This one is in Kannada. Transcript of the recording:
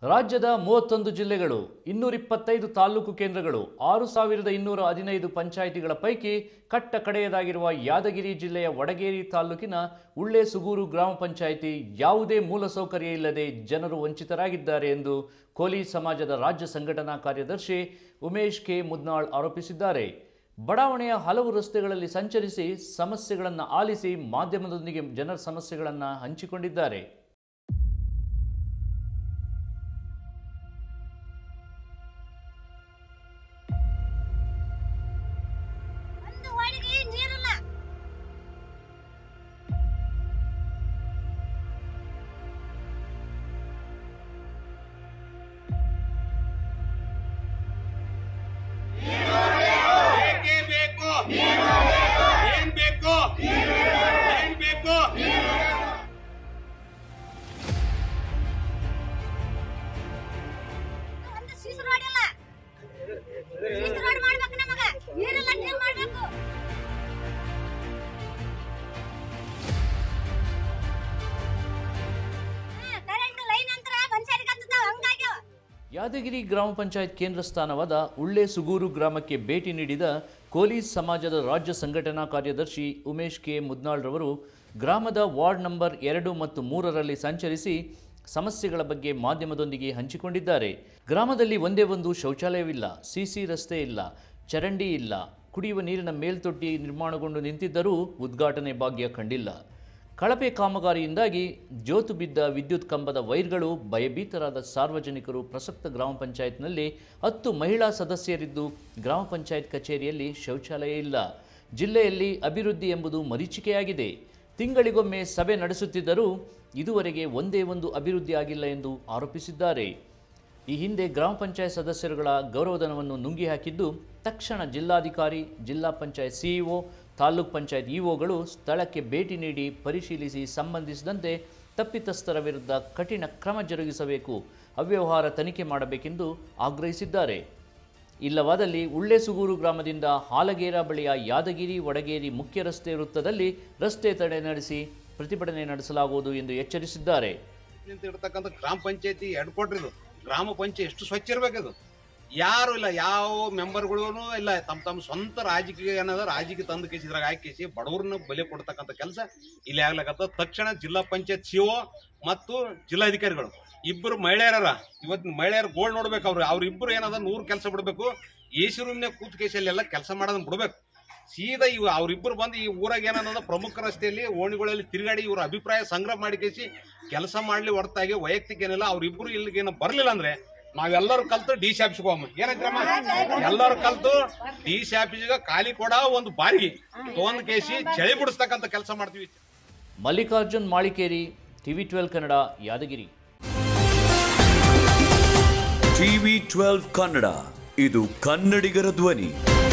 ರಾಜ್ಯದ ಮೂವತ್ತೊಂದು ಜಿಲ್ಲೆಗಳು ಇನ್ನೂರಿಪ್ಪತ್ತೈದು ತಾಲೂಕು ಕೇಂದ್ರಗಳು ಆರು ಸಾವಿರದ ಇನ್ನೂರ ಹದಿನೈದು ಪಂಚಾಯಿತಿಗಳ ಪೈಕಿ ಕಟ್ಟ ಕಡೆಯದಾಗಿರುವ ಯಾದಗಿರಿ ಜಿಲ್ಲೆಯ ವಡಗೇರಿ ತಾಲೂಕಿನ ಉಳ್ಳೆ ಸುಗೂರು ಗ್ರಾಮ ಪಂಚಾಯಿತಿ ಯಾವುದೇ ಮೂಲಸೌಕರ್ಯ ಇಲ್ಲದೆ ಜನರು ವಂಚಿತರಾಗಿದ್ದಾರೆ ಎಂದು ಕೋಲಿ ಸಮಾಜದ ರಾಜ್ಯ ಸಂಘಟನಾ ಕಾರ್ಯದರ್ಶಿ ಉಮೇಶ್ ಕೆ ಮುದ್ನಾಳ್ ಆರೋಪಿಸಿದ್ದಾರೆ ಬಡಾವಣೆಯ ಹಲವು ರಸ್ತೆಗಳಲ್ಲಿ ಸಂಚರಿಸಿ ಸಮಸ್ಯೆಗಳನ್ನು ಆಲಿಸಿ ಮಾಧ್ಯಮದೊಂದಿಗೆ ಜನರ ಸಮಸ್ಯೆಗಳನ್ನು ಹಂಚಿಕೊಂಡಿದ್ದಾರೆ ಒಂದು ವಾಡಿಗೆ ನೀರಿಲ್ಲ ಬೇಕೇ ಬೇಕು ಏನ್ ಬೇಕು ಏನ್ ಬೇಕು ಒಂದು ಸೀಸ ರೋಡ್ ಇಲ್ಲ ಸೀಸ ರೋಡ್ ಮಾಡ್ಬೇಕು ನಮಗ ನೀರಿಲ್ಲ ನೀರ್ ಮಾಡ್ಬೇಕು ಕರೆಂಟ್ ಲೈನ್ ಅಂತರ ಮನುಷ್ಯರಿಗೆ ಹತ್ತದ ಹಂಗಾಗ್ಯಾವ ಯಾದಗಿರಿ ಗ್ರಾಮ ಪಂಚಾಯತ್ ಕೇಂದ್ರ ಸ್ಥಾನವಾದ ಉಳ್ಳೆ ಸುಗೂರು ಗ್ರಾಮಕ್ಕೆ ಭೇಟಿ ನೀಡಿದ ಕೋಲೀಸ್ ಸಮಾಜದ ರಾಜ್ಯ ಸಂಘಟನಾ ಕಾರ್ಯದರ್ಶಿ ಉಮೇಶ್ ಕೆ ಮುದ್ನಾಳ್ರವರು ಗ್ರಾಮದ ವಾರ್ಡ್ ನಂಬರ್ ಎರಡು ಮತ್ತು ಮೂರರಲ್ಲಿ ಸಂಚರಿಸಿ ಸಮಸ್ಯೆಗಳ ಬಗ್ಗೆ ಮಾಧ್ಯಮದೊಂದಿಗೆ ಹಂಚಿಕೊಂಡಿದ್ದಾರೆ ಗ್ರಾಮದಲ್ಲಿ ಒಂದೇ ಒಂದು ಶೌಚಾಲಯವಿಲ್ಲ ಸಿಸಿ ರಸ್ತೆ ಇಲ್ಲ ಚರಂಡಿ ಇಲ್ಲ ಕುಡಿಯುವ ನೀರಿನ ಮೇಲ್ತೊಟ್ಟಿ ನಿರ್ಮಾಣಗೊಂಡು ನಿಂತಿದ್ದರೂ ಉದ್ಘಾಟನೆ ಭಾಗ್ಯ ಕಂಡಿಲ್ಲ ಕಳಪೆ ಕಾಮಗಾರಿಯಿಂದಾಗಿ ಜೋತು ಬಿದ್ದ ವಿದ್ಯುತ್ ಕಂಬದ ವೈರ್ಗಳು ಭಯಭೀತರಾದ ಸಾರ್ವಜನಿಕರು ಪ್ರಸಕ್ತ ಗ್ರಾಮ ಪಂಚಾಯತ್ನಲ್ಲಿ ಹತ್ತು ಮಹಿಳಾ ಸದಸ್ಯರಿದ್ದು ಗ್ರಾಮ ಪಂಚಾಯತ್ ಕಚೇರಿಯಲ್ಲಿ ಶೌಚಾಲಯ ಇಲ್ಲ ಜಿಲ್ಲೆಯಲ್ಲಿ ಅಭಿವೃದ್ಧಿ ಎಂಬುದು ಮರೀಚಿಕೆಯಾಗಿದೆ ತಿಂಗಳಿಗೊಮ್ಮೆ ಸಭೆ ನಡೆಸುತ್ತಿದ್ದರೂ ಇದುವರೆಗೆ ಒಂದೇ ಒಂದು ಅಭಿವೃದ್ಧಿ ಆಗಿಲ್ಲ ಎಂದು ಆರೋಪಿಸಿದ್ದಾರೆ ಈ ಹಿಂದೆ ಗ್ರಾಮ ಪಂಚಾಯತ್ ಸದಸ್ಯರುಗಳ ಗೌರವಧನವನ್ನು ನುಂಗಿ ಹಾಕಿದ್ದು ತಕ್ಷಣ ಜಿಲ್ಲಾಧಿಕಾರಿ ಜಿಲ್ಲಾ ಪಂಚಾಯತ್ ಸಿಇಒ ತಾಲೂಕ್ ಪಂಚಾಯತ್ ಇಒಗಳು ಸ್ಥಳಕ್ಕೆ ಭೇಟಿ ನೀಡಿ ಪರಿಶೀಲಿಸಿ ಸಂಬಂಧಿಸಿದಂತೆ ತಪ್ಪಿತಸ್ಥರ ವಿರುದ್ಧ ಕಠಿಣ ಕ್ರಮ ಜರುಗಿಸಬೇಕು ಅವ್ಯವಹಾರ ತನಿಖೆ ಮಾಡಬೇಕೆಂದು ಆಗ್ರಹಿಸಿದ್ದಾರೆ ಇಲ್ಲವಾದಲ್ಲಿ ಉಳ್ಳೆಸುಗೂರು ಗ್ರಾಮದಿಂದ ಹಾಲಗೇರ ಬಳಿಯ ಯಾದಗಿರಿ ವಡಗೇರಿ ಮುಖ್ಯ ರಸ್ತೆ ವೃತ್ತದಲ್ಲಿ ರಸ್ತೆ ತಡೆ ನಡೆಸಿ ಪ್ರತಿಭಟನೆ ನಡೆಸಲಾಗುವುದು ಎಂದು ಎಚ್ಚರಿಸಿದ್ದಾರೆ ಅಂತ ಇರ್ತಕ್ಕಂಥ ಗ್ರಾಮ ಪಂಚಾಯತಿ ಹೆಡ್ ಕ್ವಾರ್ಟರ್ ಇದು ಗ್ರಾಮ ಪಂಚಾಯತ್ ಎಷ್ಟು ಸ್ವಚ್ಛ ಇರ್ಬೇಕದು ಯಾರು ಇಲ್ಲ ಯಾವ ಮೆಂಬರ್ಗಳು ಇಲ್ಲ ತಮ್ಮ ತಮ್ಮ ಸ್ವಂತ ರಾಜಕೀಯ ಏನದ ರಾಜಕೀಯ ತಂದು ಕೇಸಿದ್ರಾಗ ಹಾಕಿಸಿ ಬಡವ್ರನ್ನ ಬಲಿ ಕೊಡ್ತಕ್ಕಂಥ ಕೆಲಸ ಇಲ್ಲಿ ಆಗ್ಲಕತ್ತ ತಕ್ಷಣ ಜಿಲ್ಲಾ ಪಂಚಾಯತ್ ಸಿಒ ಮತ್ತು ಜಿಲ್ಲಾಧಿಕಾರಿಗಳು ಇಬ್ಬರು ಮಹಿಳೆಯರ ಇವತ್ತು ಮಹಿಳೆಯರು ಗೋಳ್ ನೋಡ್ಬೇಕು ಅವ್ರು ಅವ್ರಿಬ್ರು ಏನದ ನೂರು ಕೆಲಸ ಬಿಡ್ಬೇಕು ಎ ಸಿ ರೂಮ್ನಾಗ ಕೂತ್ ಕೇಸಲ್ಲಿ ಎಲ್ಲ ಕೆಲಸ ಮಾಡೋದನ್ನ ಬಿಡ್ಬೇಕು ಸೀದಾ ಇವು ಅವ್ರಿಬ್ರು ಬಂದು ಈ ಊರಾಗ ಏನನ್ನೋದು ಪ್ರಮುಖ ರಸ್ತೆಯಲ್ಲಿ ಓಣಿಗಳಲ್ಲಿ ತಿರುಗಾಡಿ ಇವ್ರ ಅಭಿಪ್ರಾಯ ಸಂಗ್ರಹ ಮಾಡಿ ಕೇಸಿ ಕೆಲಸ ಮಾಡ್ಲಿ ಹೊರತಾಗಿ ವೈಯಕ್ತಿಕ ಏನಿಲ್ಲ ಅವ್ರಿಬ್ರು ಇಲ್ಲಿಗೆ ಏನೋ ಬರ್ಲಿಲ್ಲ ಅಂದ್ರೆ ನಾವೆಲ್ಲರೂ ಕಲ್ತು ಡಿ ಸಿ ಆಫೀಸ್ಗೆ ಹೋಗಮ್ಮ ಏನೈತ್ರಮ್ಮ ಎಲ್ಲರೂ ಕಲ್ತು ಡಿ ಸಿ ಆಫೀಸ್ಗೆ ಖಾಲಿ ಕೊಡ ಒಂದು ಬಾರಿಗೆ ತೊಗೊಂಡ್ ಕೇಸಿ ಚಳಿ ಬಿಡಿಸ್ತಕ್ಕಂಥ ಕೆಲಸ ಮಾಡ್ತೀವಿ Mallikarjun Malikeri TV twelve Kannada Yadagiri TV twelve Kannada ಇದು ಕನ್ನಡಿಗರ ಧ್ವನಿ